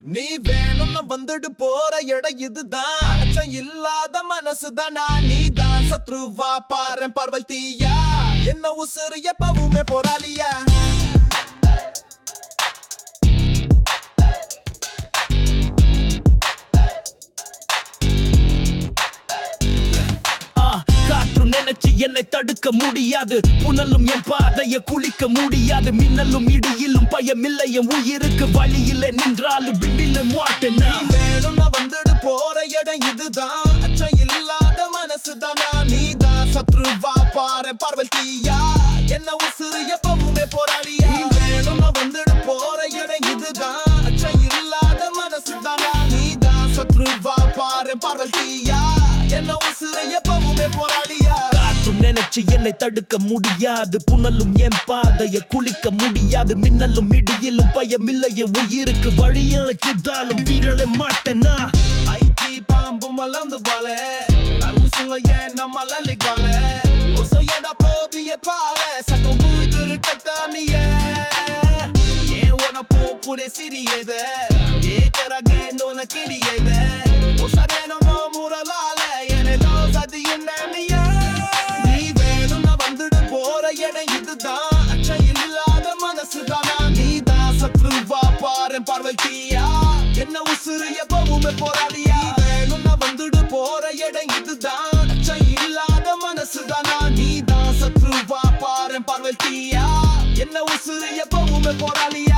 நீ வேணும்னு வந்துட்டு போற இடம் இதுதான் அச்சம் இல்லாத மனசுதான் நான் நீ தான் சத்ருவா பாரு பார்வை தீயா என்ன உசுறு எப்பவுமே போராளியா ஆ, காற்று நினைச்சு என்னை தடுக்க முடியாது புனலும் என் பாதைய குளிக்க முடியாது மின்னலும் இடியிலும் பயமில்லை என் உயிருக்கு வழியில நின்றாலும் விண்ணில மாட்டேன் நீ வேணும்னு வந்துட்டு போற இடம் இதுதான் அச்சம் இல்லாத மனசுதான் நான் நீ தான் சத்ருவா பாரு பார்வை தீயா என்ன உசுறு எப்பவுமே போராளியா நீ வேணும்னு வந்துட்டு போற இடம் இதுதான் அச்சம் இல்லாத மனசுதான் நான் நீ தான் சத்ருவா பாரு பார்வை தீயா என்ன உசுறு எப்பவுமே போராளியா காற்றும் நினைச்சு என்னை தடுக்க முடியாது புனலும் என் பாதைய குளிக்க முடியாது மின்னலும் இடியிலும் பயமில்லை என் உயிருக்கு வழியழைக்குதாலும் வீரலை மாட்டேனா ஐடி பாம்பு மலர்ந்து போல அருசுல ஏன் நம்ம லலிக்கால உசையட போதிய பால சட்டம் பூத்துரு கட்டானிய ஏன் உன போப்புடே சிறியத ஏக்கரகே நோன கிரியத உசரேனோ நோ முரலால எனதோ சதி என்னமிய நீ வேணும்னா வந்துடு போற இடம் இதுதான் அச்சம் இல்லாத மனசுதானா நீ தான் சத்ருவா பாரு பார்வை தீயா என்ன உசுறு எப்பவுமே போராடியா வேணும்னா வந்துடு போற இடம் இதுதான் அச்சம் இல்லாத மனசுதானா நீ தான் சத்ருவா பாரு பார்வை தீயா என்ன உசுறு எப்பவுமே போராளியா